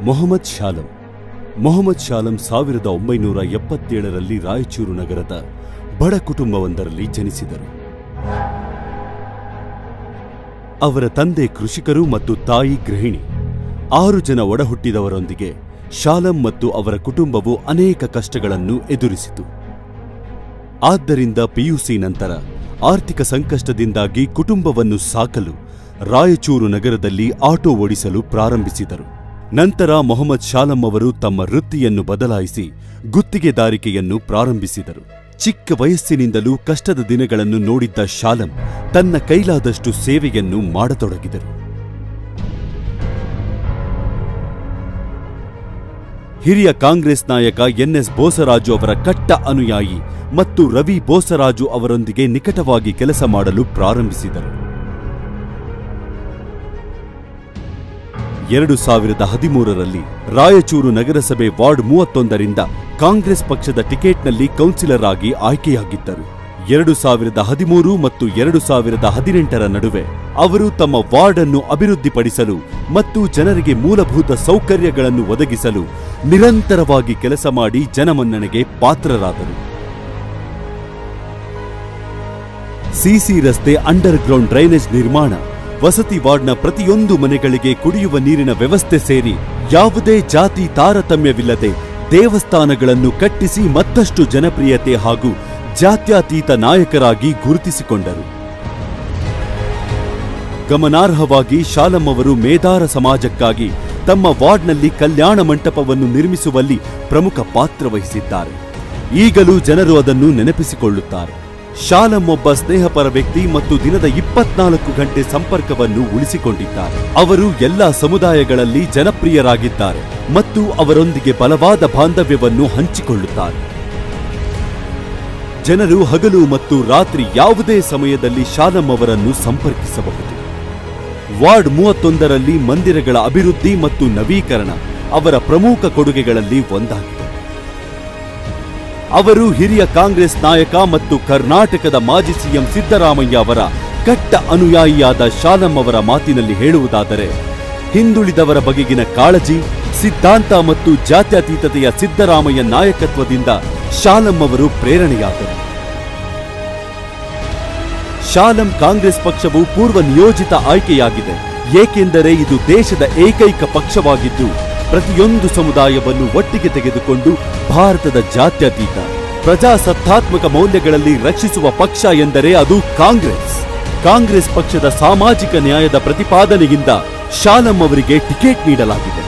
ಮೊಹಮ್ಮದ್ ಶಾಲಂ ಮೊಹಮ್ಮದ್ ಶಾಲಂ ಸಾವಿರದ ಒಂಬೈನೂರ ಎಪ್ಪತ್ತೇಳರಲ್ಲಿ ರಾಯಚೂರು ನಗರದ ಬಡ ಕುಟುಂಬವೊಂದರಲ್ಲಿ ಜನಿಸಿದರು ಅವರ ತಂದೆ ಕೃಷಿಕರು ಮತ್ತು ತಾಯಿ ಗೃಹಿಣಿ ಆರು ಜನ ಒಡಹುಟ್ಟಿದವರೊಂದಿಗೆ ಶಾಲಂ ಮತ್ತು ಅವರ ಕುಟುಂಬವು ಅನೇಕ ಕಷ್ಟಗಳನ್ನು ಎದುರಿಸಿತು ಆದ್ದರಿಂದ ಪಿಯುಸಿ ನಂತರ ಆರ್ಥಿಕ ಸಂಕಷ್ಟದಿಂದಾಗಿ ಕುಟುಂಬವನ್ನು ಸಾಕಲು ರಾಯಚೂರು ನಗರದಲ್ಲಿ ಆಟೋ ಓಡಿಸಲು ಪ್ರಾರಂಭಿಸಿದರು ನಂತರ ಮೊಹಮ್ಮದ್ ಶಾಲಂ ಅವರು ತಮ್ಮ ವೃತ್ತಿಯನ್ನು ಬದಲಾಯಿಸಿ ಗುತ್ತಿಗೆದಾರಿಕೆಯನ್ನು ಪ್ರಾರಂಭಿಸಿದರು ಚಿಕ್ಕ ವಯಸ್ಸಿನಿಂದಲೂ ಕಷ್ಟದ ದಿನಗಳನ್ನು ನೋಡಿದ್ದ ಶಾಲಂ ತನ್ನ ಕೈಲಾದಷ್ಟು ಸೇವೆಯನ್ನು ಮಾಡತೊಡಗಿದರು ಹಿರಿಯ ಕಾಂಗ್ರೆಸ್ ನಾಯಕ ಎನ್ಎಸ್ ಬೋಸರಾಜು ಅವರ ಕಟ್ಟ ಅನುಯಾಯಿ ಮತ್ತು ರವಿ ಬೋಸರಾಜು ಅವರೊಂದಿಗೆ ನಿಕಟವಾಗಿ ಕೆಲಸ ಮಾಡಲು ಪ್ರಾರಂಭಿಸಿದರು ಎರಡು ಸಾವಿರದ ಹದಿಮೂರರಲ್ಲಿ ರಾಯಚೂರು ನಗರಸಭೆ ವಾರ್ಡ್ ಮೂವತ್ತೊಂದರಿಂದ ಕಾಂಗ್ರೆಸ್ ಪಕ್ಷದ ಟಿಕೆಟ್ನಲ್ಲಿ ಕೌನ್ಸಿಲರ್ ಆಗಿ ಆಯ್ಕೆಯಾಗಿದ್ದರು ಎರಡು ಸಾವಿರದ ಹದಿಮೂರು ಮತ್ತು ಎರಡು ಸಾವಿರದ ಹದಿನೆಂಟರ ನಡುವೆ ಅವರು ತಮ್ಮ ವಾರ್ಡ್ ಅನ್ನು ಅಭಿವೃದ್ಧಿಪಡಿಸಲು ಮತ್ತು ಜನರಿಗೆ ಮೂಲಭೂತ ಸೌಕರ್ಯಗಳನ್ನು ಒದಗಿಸಲು ನಿರಂತರವಾಗಿ ಕೆಲಸ ಮಾಡಿ ಜನಮನ್ನಣೆಗೆ ಪಾತ್ರರಾದರು ಸಿಸಿ ರಸ್ತೆ ಅಂಡರ್ ಗ್ರೌಂಡ್ ಡ್ರೈನೇಜ್ ನಿರ್ಮಾಣ ವಸತಿ ವಾರ್ಡ್ನ ಪ್ರತಿಯೊಂದು ಮನೆಗಳಿಗೆ ಕುಡಿಯುವ ನೀರಿನ ವ್ಯವಸ್ಥೆ ಸೇರಿ ಯಾವುದೇ ಜಾತಿ ತಾರತಮ್ಯವಿಲ್ಲದೆ ದೇವಸ್ಥಾನಗಳನ್ನು ಕಟ್ಟಿಸಿ ಮತ್ತಷ್ಟು ಜನಪ್ರಿಯತೆ ಹಾಗೂ ಜಾತ್ಯತೀತ ನಾಯಕರಾಗಿ ಗುರುತಿಸಿಕೊಂಡರು ಗಮನಾರ್ಹವಾಗಿ ಶಾಲಂ ಅವರು ಮೇದಾರ ಸಮಾಜಕ್ಕಾಗಿ ತಮ್ಮ ವಾರ್ಡ್ನಲ್ಲಿ ಕಲ್ಯಾಣ ಮಂಟಪವನ್ನು ನಿರ್ಮಿಸುವಲ್ಲಿ ಪ್ರಮುಖ ಪಾತ್ರ ವಹಿಸಿದ್ದಾರೆ ಈಗಲೂ ಜನರು ಅದನ್ನು ನೆನಪಿಸಿಕೊಳ್ಳುತ್ತಾರೆ ಶಾಲಂ ಒಬ್ಬ ಸ್ನೇಹಪರ ವ್ಯಕ್ತಿ ಮತ್ತು ದಿನದ ಇಪ್ಪತ್ನಾಲ್ಕು ಗಂಟೆ ಸಂಪರ್ಕವನ್ನು ಉಳಿಸಿಕೊಂಡಿದ್ದಾರೆ ಅವರು ಎಲ್ಲ ಸಮುದಾಯಗಳಲ್ಲಿ ಜನಪ್ರಿಯರಾಗಿದ್ದಾರೆ ಮತ್ತು ಅವರೊಂದಿಗೆ ಬಲವಾದ ಬಾಂಧವ್ಯವನ್ನು ಹಂಚಿಕೊಳ್ಳುತ್ತಾರೆ ಜನರು ಹಗಲು ಮತ್ತು ರಾತ್ರಿ ಯಾವುದೇ ಸಮಯದಲ್ಲಿ ಶಾಲಂ ಅವರನ್ನು ಸಂಪರ್ಕಿಸಬಹುದು ವಾರ್ಡ್ ಮೂವತ್ತೊಂದರಲ್ಲಿ ಮಂದಿರಗಳ ಅಭಿವೃದ್ಧಿ ಮತ್ತು ನವೀಕರಣ ಅವರ ಪ್ರಮುಖ ಕೊಡುಗೆಗಳಲ್ಲಿ ಒಂದಾಗಿದೆ ಅವರು ಹಿರಿಯ ಕಾಂಗ್ರೆಸ್ ನಾಯಕ ಮತ್ತು ಕರ್ನಾಟಕದ ಮಾಜಿ ಸಿಎಂ ಸಿದ್ದರಾಮಯ್ಯ ಅವರ ಕಟ್ಟ ಅನುಯಾಯಿಯಾದ ಶಾಲಂ ಅವರ ಮಾತಿನಲ್ಲಿ ಹೇಳುವುದಾದರೆ ಹಿಂದುಳಿದವರ ಬಗೆಗಿನ ಕಾಳಜಿ ಸಿದ್ಧಾಂತ ಮತ್ತು ಜಾತ್ಯತೀತತೆಯ ಸಿದ್ದರಾಮಯ್ಯ ನಾಯಕತ್ವದಿಂದ ಶಾಲಂ ಅವರು ಪ್ರೇರಣೆಯಾದರು ಶಾಲಂ ಕಾಂಗ್ರೆಸ್ ಪಕ್ಷವು ಪೂರ್ವ ನಿಯೋಜಿತ ಆಯ್ಕೆಯಾಗಿದೆ ಏಕೆಂದರೆ ಇದು ದೇಶದ ಏಕೈಕ ಪಕ್ಷವಾಗಿದ್ದು ಪ್ರತಿಯೊಂದು ಸಮುದಾಯವನ್ನು ಒಟ್ಟಿಗೆ ತೆಗೆದುಕೊಂಡು ಭಾರತದ ಜಾತ್ಯತೀತ ಪ್ರಜಾಸತ್ತಾತ್ಮಕ ಮೌಲ್ಯಗಳಲ್ಲಿ ರಕ್ಷಿಸುವ ಪಕ್ಷ ಎಂದರೆ ಅದು ಕಾಂಗ್ರೆಸ್ ಕಾಂಗ್ರೆಸ್ ಪಕ್ಷದ ಸಾಮಾಜಿಕ ನ್ಯಾಯದ ಪ್ರತಿಪಾದನೆಯಿಂದ ಶಾಲಂ ಅವರಿಗೆ ಟಿಕೆಟ್ ನೀಡಲಾಗಿದೆ